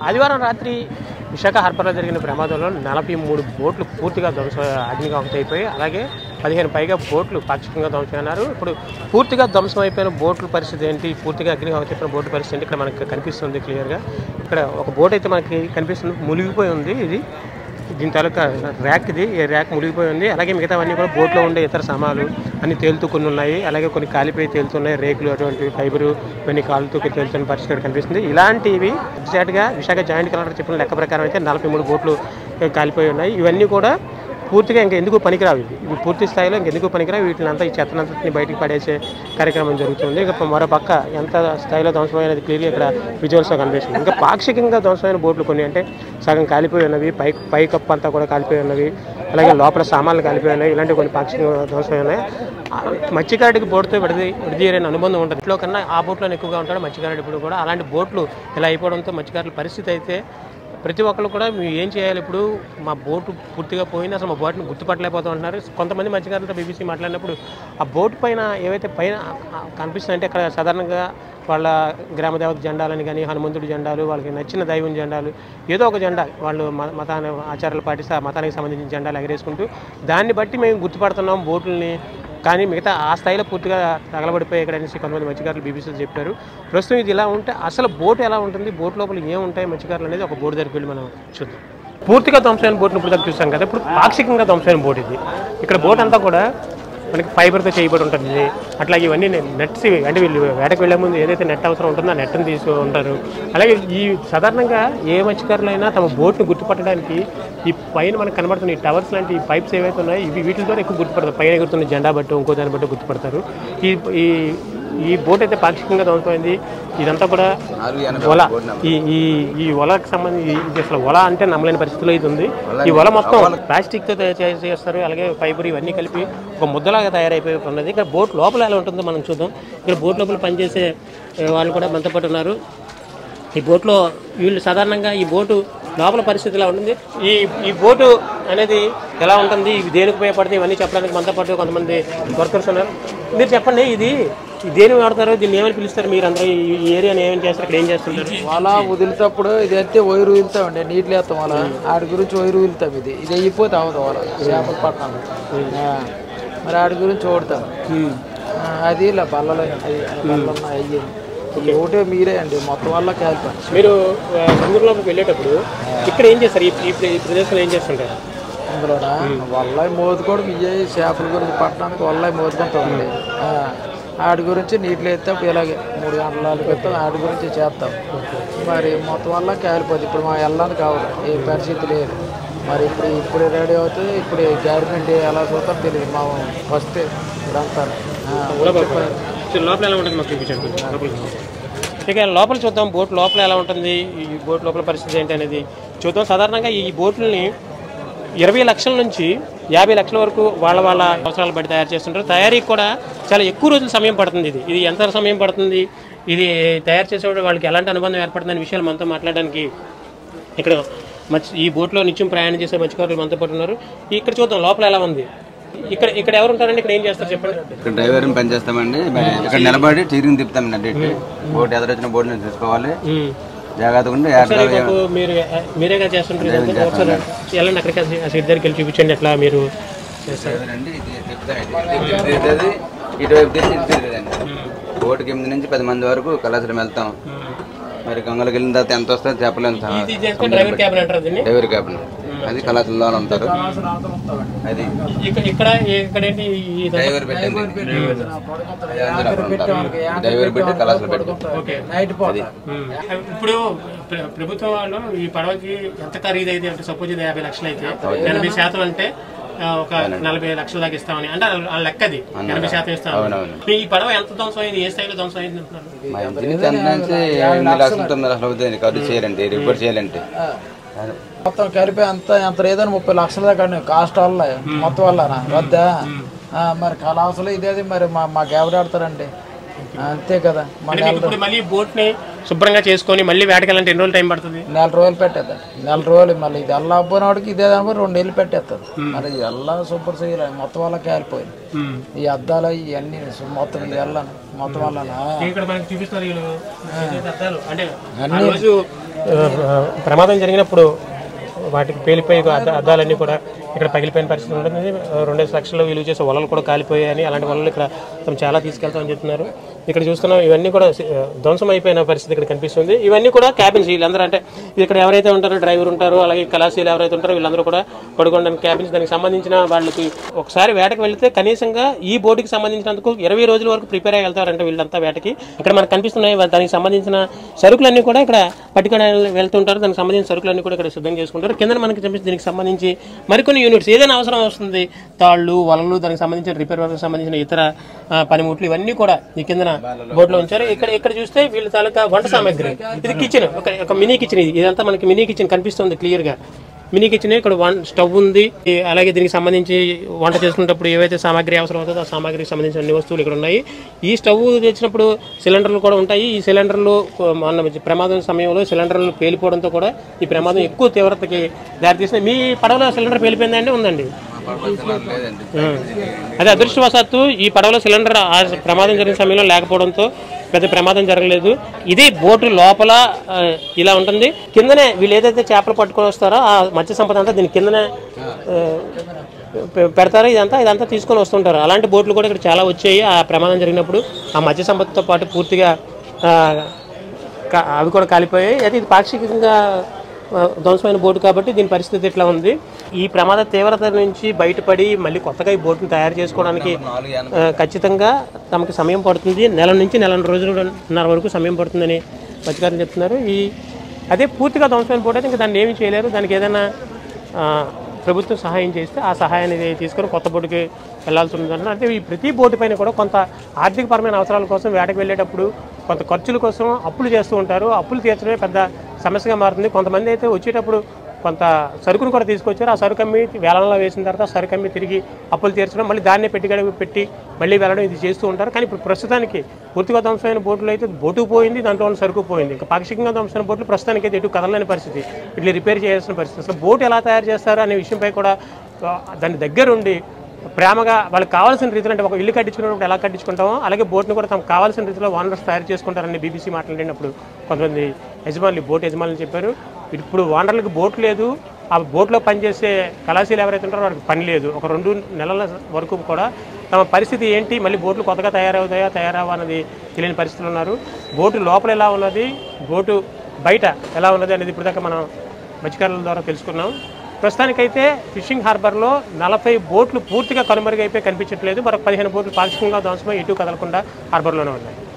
ఆదివారం రాత్రి విశాఖ హార్బర్లో జరిగిన ప్రమాదంలో నలభై మూడు బోట్లు పూర్తిగా ధ్వంస అగ్నికి అయిపోయి అలాగే పదిహేను పైగా బోట్లు పాక్షికంగా ధ్వంసమైనారు ఇప్పుడు పూర్తిగా ధ్వంసం అయిపోయిన బోట్ల పరిస్థితి ఏంటి పూర్తిగా అగ్ని అయిపోయిన బోట్ల పరిస్థితి ఏంటి ఇక్కడ మనకి కనిపిస్తుంది క్లియర్గా ఇక్కడ ఒక బోట్ అయితే మనకి కనిపిస్తుంది మునిగిపోయి ఉంది ఇది దీని తాలూకా ర్యాక్ ఇది ఈ ర్యాక్ మునిగిపోయి ఉంది అలాగే మిగతావన్నీ కూడా బోట్లో ఉండే ఇతర సామాన్లు అన్ని తేలుతూ కొన్ని ఉన్నాయి అలాగే కొన్ని కాలిపోయి తేలుతున్నాయి రేకులు అటువంటి ఫైబరు ఇవన్నీ కాలుతూ తేలుతున్న పరిస్థితి ఇక్కడ కనిపిస్తుంది ఇలాంటివి ఎగ్జాక్ట్గా విశాఖ జాయింట్ కలెక్టర్ చెప్పిన లెక్క ప్రకారం అయితే నలభై మూడు బోట్లు కాలిపోయి ఉన్నాయి ఇవన్నీ కూడా పూర్తిగా ఇంకా ఎందుకు పనికిరావు ఇవి ఇవి పూర్తి స్థాయిలో ఇంకెందుకు పనికిరావు వీటిని అంతా ఈ చెత్తనంతని బయటికి పడేసే కార్యక్రమం జరుగుతుంది ఇక మరో పక్క ఎంత స్థాయిలో ధ్వంసమైనది క్లియర్లీ ఇక్కడ విజువల్స్లో కనిపిస్తుంది ఇంకా పాక్షికంగా ధ్వంసమైన బోట్లు కొన్ని అంటే సగం కాలిపోయి ఉన్నవి పై పై కప్పు అంతా కూడా కాలిపోయి ఉన్నవి అలాగే లోపల సామాన్లు కాలిపోయి ఉన్నాయి ఇలాంటి కొన్ని పాక్షికంగా ధ్వంసమై ఉన్నాయి ఆ మత్స్యకారుడికి బోటుతో విడది విడదీయరైన అనుబంధం ఉంటుంది ఇంట్లో కన్నా ఆ బోట్లోనే ఎక్కువగా ఉంటాడు మత్స్యకారుడు ఇప్పుడు కూడా అలాంటి బోట్లు ఇలా అయిపోవడంతో మత్స్యకారుల పరిస్థితి అయితే ప్రతి ఒక్కరు కూడా మేము ఏం చేయాలి ఇప్పుడు మా బోటు పూర్తిగా పోయింది అసలు మా బోట్ని గుర్తుపట్టలేకపోతూ ఉంటున్నారు కొంతమంది మత్స్యకారులతో బీబీసీ మాట్లాడినప్పుడు ఆ బోట్ పైన ఏవైతే పైన కనిపిస్తున్నాయంటే అక్కడ సాధారణంగా వాళ్ళ గ్రామ దేవత జెండాలని కానీ హనుమంతుడి జెండాలు వాళ్ళకి నచ్చిన దైవం జెండాలు ఏదో ఒక జెండా వాళ్ళు మ- మతాన్ని ఆచారాలు పాటిస్తే ఆ మతానికి సంబంధించిన జెండాలు ఎగరేసుకుంటూ దాన్ని బట్టి మేము గుర్తుపడుతున్నాం బోట్లని కానీ మిగతా ఆ స్థాయిలో పూర్తిగా తగలబడిపోయి ఇక్కడ అనేసి కొంతమంది మత్స్యకారులు బీబీసీ చెప్పారు ప్రస్తుతం ఇది ఇలా ఉంటే అసలు బోట్ ఎలా ఉంటుంది బోట్ లోపల ఏముంటాయి మత్స్యకారులు అనేది ఒక బోట్ దగ్గరికి వెళ్ళి మనం చూద్దాం పూర్తిగా ధ్వంసమైన బోట్ని ఇప్పుడు దాకా చూసాం కదా ఇప్పుడు పాక్షికంగా ధ్వంసమైన బోట్ ఇది ఇక్కడ బోట్ అంతా కూడా మనకి ఫైబర్తో చేయబడి ఉంటుంది ఇది అట్లాగే ఇవన్నీ నెట్స్ ఇవి. అంటే వీళ్ళు వేటకు వెళ్ళే ముందు ఏదైతే నెట్ అవసరం ఉంటుందో ఆ నెట్ని తీసుకు ఉంటారు అలాగే ఈ సాధారణంగా ఏ మత్స్యకారులైనా తమ బోట్ని గుర్తుపట్టడానికి ఈ పైన మనకు కనబడుతున్న ఈ టవర్స్ లాంటి ఈ పైప్స్ ఏవైతే ఉన్నాయో ఇవి వీటి ద్వారా ఎక్కువ గుర్తుపడతారు పైన ఎగురుతున్న జెండా బట్టి ఇంకో దాన్ని బట్టి గుర్తుపడతారు ఈ ఈ ఈ బోట్ అయితే పాక్షికంగా ధ్వంసమైంది ఇదంతా కూడా వల ఈ ఈ ఈ వలకు సంబంధించి ఇది అసలు వల అంటే నమ్మలేని పరిస్థితిలో ఇది ఉంది ఈ వల మొత్తం ప్లాస్టిక్ తో తయారు చే- చేస్తారు అలాగే ఫైబర్ ఇవన్నీ కలిపి ఒక ముద్దలాగా తయారైపోయి ఉన్నది ఇక్కడ బోట్ లోపల ఎలా ఉంటుందో మనం చూద్దాం ఇక్కడ బోట్ లోపల పనిచేసే ఏ, వాళ్ళు కూడా మనతో పాటు ఉన్నారు ఈ బోట్లో వీళ్ళు సాధారణంగా ఈ బోటు లోపల పరిస్థితి ఎలా ఉంటుంది ఈ ఈ బోటు అనేది ఎలా ఉంటుంది ఇవి దేనికి ఉపయోగపడుతుంది ఇవన్నీ చెప్పడానికి మనతో పాటు కొంతమంది వర్కర్స్ ఉన్నారు మీరు చెప్పండి ఇది ఇది దేనికి వాడతారు దీన్ని ఏమని పిలుస్తారు మీరు అందరూ ఈ ఈ ఏరియాని ఏమని చేస్తారు ఇక్కడ ఏం చేస్తుంటారు వల వదిలినప్పుడు ఇది అయితే వైరు వదులుతామండి నీటిలో వేస్తాం వల ఆడి గురించి వైరు వదులుతాం ఇది ఇది అయిపోతే అవదు వల చేపలు పట్టాలి మరి ఆడి గురించి ఓడతాం ఆ, అది ఇలా బల్లలు అవి బల్లలు అయ్యి ఒకటే మీరే అండి మొత్తం వల్ల కాలిపోయి మీరు ఆ, సముద్రంలోకి వెళ్ళేటప్పుడు ఇక్కడ ఏం చేస్తారు ఈ ఈ ప్ర- ఈ ప్రదేశంలో ఏం చేస్తుంటారు అందులోన వల్ల మోదుకోవడం ఇయ్యే చేపల గురించి పట్టడానికి వల్ల మోదుకుంటామండి ఆ, ఆడి గురించి నీటిలో వేస్తాం ఇలాగే మూడు గంటల నాలుగు పెడతాం ఆడి గురించి చేస్తాం మరి మొత్తం వల్ల కాలిపోతుంది ఇప్పుడు మా వెళ్ళాలని కావాలి ఏ పరిస్థితి లేదు మరి ఇప్పుడు ఇప్పుడు రెడీ అవుతుంది ఇప్పుడు గవర్నమెంట్ ఎలా చూస్తారో తెలియదు మా వస్తే ఇప్పుడంతా ఆ, సో లోపల ఎలా ఉంటుంది మాకు చూపించండి లోపలికి. ఇక లోపల చూద్దాం బోట్ లోపల ఎలా ఉంటుంది ఈ బోట్ లోపల పరిస్థితి ఏంటి అనేది చూద్దాం సాధారణంగా ఈ బోట్లని ఇరవై లక్షల నుంచి యాభై లక్షల వరకు వాళ్ళ వాళ్ళ అవసరాలు బట్టి తయారు చేస్తుంటారు తయారీకి కూడా చాలా ఎక్కువ రోజులు సమయం పడుతుంది ఇది ఇది ఎంత సమయం పడుతుంది ఇది తయారు చేసేవాడు వాళ్ళకి ఎలాంటి అనుబంధం ఏర్పడుతుంది అనే విషయాలు మనతో మాట్లాడడానికి ఇక్కడ మత్స్య ఈ బోట్లో నిత్యం ప్రయాణం చేసే మత్స్యకారులు మనతో పాటు ఉన్నారు ఇక్కడ చూద్దాం లోపల ఎలా ఉంది ఇక్కడ ఇక్కడ ఎవరు ఉంటారండి ఇక్కడ ఏం చేస్తారు చెప్పండి ఇక్కడ డ్రైవర్ని పని చేస్తామండి మరి ఇక్కడ నిలబడి టీరింగ్ తిప్పుతామండి అటు ఇటు బోట్ ఎదురొచ్చిన బోట్ని చూసుకోవాలి ఉమ్. జాగ్రత్తగా ఉండి ఒకసారి మాకు మీరు మీరేగా చేస్తుంటారు ఇదంతా? ఒకసారి వెళ్ళండి అక్కడికి ఆ సీట్ దగ్గరికి వెళ్ళి చూపించండి ఎట్లా మీరు చేస్తారు డ్రైవర్ ఇది తిప్పుతామండి. ఇటు తిరుగుతుంది, ఇటువైపు తిరిగి ఇటు తిరుగుతుందండి బోటుకి ఎనిమిది నుంచి పది మంది వరకు కళాశాల వెళ్తాం మరి గంగలకు వెళ్ళిన తర్వాత ఎంత వస్తుందో చెప్పలేము సార్. ఇది చేస్తే డ్రైవర్ క్యాబిన్ అంటారు దీన్ని డ్రైవర్ క్యాబిన్ అది కళాశాలలో ఉంటారు అది ఇక్కడ ఇక్కడ ఇక్కడ ఏంటి ఈ ఇదంతా? డ్రైవర్ పెట్టింది అందరూ అక్కడ ఉంటారు. డ్రైవర్ పెట్టి కళాశాల పెట్టుకుంటారు ఓకే నైట్ పోతుంది ఉమ్. ఇప్పుడు ప్ర- ప్రభుత్వం వాళ్ళు ఈ పడవకి ఎంత ఖరీదు అయితే అంటే సపోజ్ ఇది యాభై లక్షలు అయితే ఎనభై శాతం అంటే ఆ, ఒక నలభై లక్షల దాకా ఇస్తామని అంటే ఆ లెక్క అది ఎనభై శాతం ఇస్తామని అవునవును. ఈ పడవ ఎంత ధ్వంసం అయింది ఏ స్థాయిలో ధ్వంసం అయింది అంటున్నారు మా ఇంటి నుంచి ఎంత నుంచి ఎనిమిది లక్షలు తొమ్మిది లక్షలు అవుతుంది ఖర్చు చేయాలంటే రిపోర్ట్ చేయాలంటే అది మొత్తం కలిపి అంత ఎంత లేదని ముప్పై లక్షల దాకా అండి కాస్ట్ వల్ల మొత్తం వల్ల వద్దా ఆ, మరి కళాసులు ఇదేది మరి మా మాకు ఎవడాడతారండి అంతే కదా మన అంటే మీకు ఇప్పుడు మళ్ళీ బోట్ ని శుభ్రంగా చేసుకొని మళ్ళీ వేటకెళ్ళాలంటే ఎన్ని రోజులు టైం పడుతుంది నెల రోజులు పెట్టేద్దాం నెల రోజులు మళ్ళీ ఇది ఎల్లా అబ్బోనాడికి ఇదే దానిపై రెండు నెలలు పెట్టేస్తుంది మరి ఇది ఎల్లా సూపర్ చేయలేదు మొత్తం వల్ల కాలిపోయింది ఉమ్. ఈ అద్దాలు ఇవన్నీ మొత్తం ఇది వెళ్ళను మొత్తం వల్ల ఇక్కడ మనకి చూపిస్తున్నారు వీళ్ళు ఏదైతే అద్దాలు అంటే ఆ రోజు ఆ, ప్రమాదం జరిగినప్పుడు వాటికి పేలిపోయి అద్ద- అద్దాలన్నీ కూడా ఇక్కడ పగిలిపోయిన పరిస్థితి ఉంటుంది రెండేసి లక్షలు విలువ చేసే వలలు కూడా కాలిపోయాయని అలాంటి వలలు ఇక్కడ తమ చాలా తీసుకెళ్తామని చెప్తున్నారు ఇక్కడ చూస్తున్నాం ఇవన్నీ కూడా ఆ, ధ్వంసం అయిపోయిన పరిస్థితి ఇక్కడ కనిపిస్తుంది ఇవన్నీ కూడా క్యాబిన్స్ వీళ్ళందరూ అంటే ఇక్కడ ఎవరైతే ఉంటారో డ్రైవర్ ఉంటారో అలాగే కళాశీలు ఎవరైతే ఉంటారో వీళ్ళందరూ కూడా పడుకోవడానికి క్యాబిన్స్ దానికి సంబంధించిన వాళ్ళకి ఒకసారి వేటకు వెళితే కనీసంగా ఈ బోటుకి సంబంధించినందుకు ఇరవై రోజుల వరకు ప్రిపేర్ అయ్యి వెళ్తారంటే వీళ్ళంతా వేటకి ఇక్కడ మనకు కనిపిస్తున్నాయి వా- దానికి సంబంధించిన సరుకులన్నీ కూడా ఇక్కడ పట్టుకొని వెళ్తుంటారు దానికి సంబంధించిన సరుకులన్నీ కూడా ఇక్కడ సిద్ధం చేసుకుంటారు కింద మనకి కనిపిస్తుంది దీనికి సంబంధించి మరికొన్ని యూనిట్స్ ఏదైనా అవసరం వస్తుంది తాళ్ళు వలలు దానికి సంబంధించిన రిపేర్ వర్క్ సంబంధించిన ఇతర ఆ, పనిముట్లు ఇవన్నీ కూడా ఈ కిందన బోర్డులో ఉంచారు ఇక్కడ ఇక్కడ చూస్తే వీళ్ళ తాలూకా వంట సామాగ్రి ఇది కిచెన్ ఒక ఒక మినీ కిచెన్ ఇది ఇదంతా మనకి మినీ కిచెన్ కనిపిస్తుంది క్లియర్ గా మినీ కిచెన్ ఇక్కడ వన్ స్టవ్ ఉంది ఈ అలాగే దీనికి సంబంధించి వంట చేసుకునేటప్పుడు ఏవైతే సామాగ్రి అవసరం అవుతుందో ఆ సామాగ్రికి సంబంధించిన అన్ని వస్తువులు ఇక్కడ ఉన్నాయి ఈ స్టవ్ తెచ్చినప్పుడు సిలిండర్లు కూడా ఉంటాయి ఈ సిలిండర్లు మన ప్రమాదం సమయంలో సిలిండర్లు పేలిపోవడంతో కూడా ఈ ప్రమాదం ఎక్కువ తీవ్రతకి దారితీసింది మీ పడవలో సిలిండర్ పేలిపోయిందండి ఉందండి లేదండి అదే అదృష్టవశాత్తు ఈ పడవలో సిలిండర్ ఆ ప్రమాదం జరిగిన సమయంలో లేకపోవడంతో పెద్ద ప్రమాదం జరగలేదు ఇది బోటు లోపల ఆ, ఇలా ఉంటుంది కిందనే వీళ్ళు ఏదైతే చేపలు పట్టుకొని వస్తారో ఆ మత్స్య సంపద అంతా దీని కిందనే ఆ, పె- పెడతారు ఇదంతా ఇదంతా తీసుకొని వస్తుంటారు అలాంటి బోట్లు కూడా ఇక్కడ చాలా వచ్చాయి ఆ ప్రమాదం జరిగినప్పుడు ఆ మత్స్య సంపదతో పాటు పూర్తిగా ఆ, కా- అవి కూడా కాలిపోయాయి అయితే ఇది పాక్షికంగా ఆ, ధ్వంసమైన బోటు కాబట్టి దీని పరిస్థితి ఇట్లా ఉంది ఈ ప్రమాద తీవ్రత నుంచి బయటపడి మళ్ళీ కొత్తగా ఈ బోటును తయారు చేసుకోవడానికి నాలుగు ఎన- ఆ, ఖచ్చితంగా తమకి సమయం పడుతుంది నెల నుంచి నెల రోజులున్నర వరకు సమయం పడుతుందని అధికారులు చెప్తున్నారు ఈ అదే పూర్తిగా ధ్వంసమైన బోటు అయితే ఇంకా దాన్ని ఏమీ చేయలేరు దానికి ఏదైనా ఆ, ప్రభుత్వం సహాయం చేస్తే ఆ సహాయాన్ని తీసుకొని కొత్త బోటుకి వెళ్లాల్సి ఉంటుందంటే అంటే ఈ ప్రతి బోటు పైన కూడా కొంత ఆర్థికపరమైన అవసరాల కోసం వేటకు వెళ్ళేటప్పుడు కొంత ఖర్చుల కోసం అప్పులు చేస్తూ ఉంటారు అప్పులు తీర్చడమే పెద్ద సమస్యగా మారుతుంది కొంతమంది అయితే వచ్చేటప్పుడు కొంత సరుకును కూడా తీసుకొచ్చారు ఆ సరుకు అమ్మి వేలంలో వేసిన తర్వాత ఆ సరుకు అమ్మి తిరిగి అప్పులు తీర్చడం మళ్ళీ దాన్నే పెట్టుబడి పెట్టి మళ్ళీ వెళ్ళడం ఇది చేస్తూ ఉంటారు కానీ ఇప్పుడు ప్రస్తుతానికి పూర్తిగా ధ్వంసమైన బోట్లు అయితే బోటు పోయింది దాంట్లో ఉన్న సరుకు పోయింది ఇంకా పాక్షికంగా ధ్వంసమైన బోట్లు ప్రస్తుతానికి అయితే ఎటు కదలలేని పరిస్థితి ఇట్లా రిపేర్ చేయాల్సిన పరిస్థితి అసలు బోట్ ఎలా తయారు చేస్తారు అనే విషయంపై కూడా ఆ, దాని దగ్గరుండి ప్రేమగా వాళ్ళకి కావాల్సిన రీతిలో అంటే ఒక ఇల్లు కట్టించుకున్నప్పుడు ఎలా కట్టించుకుంటామో అలాగే బోట్ని కూడా తమకు కావాల్సిన రీతిలో ఓనర్స్ తయారు చేసుకుంటారని బీబీసీ మాట్లాడినప్పుడు కొంతమంది యజమానులు బోట్ యజమానులు చెప్పారు ఇప్పుడు ఓనర్లకు బోట్ లేదు ఆ బోట్లో పనిచేసే కళాశీలు ఎవరైతే ఉంటారో వారికి పని లేదు ఒక రెండు నెలల వరకు కూడా తమ పరిస్థితి ఏంటి మళ్ళీ బోట్లు కొత్తగా తయారవుతాయా తయారవా అన్నది తెలియని పరిస్థితులు ఉన్నారు బోటు లోపల ఎలా ఉన్నది బోటు బయట ఎలా ఉన్నది అనేది ఇప్పుడు దాకా మనం మత్స్యకారుల ద్వారా తెలుసుకున్నాం ప్రస్తుతానికైతే ఫిషింగ్ హార్బర్లో నలభై బోట్లు పూర్తిగా కనుమరుగైపోయి కనిపించట్లేదు మరొక పదిహేను బోట్లు పాక్షికంగా ధ్వంసమై ఎటు కదలకుండా హార్బర్లోనే ఉన్నాయి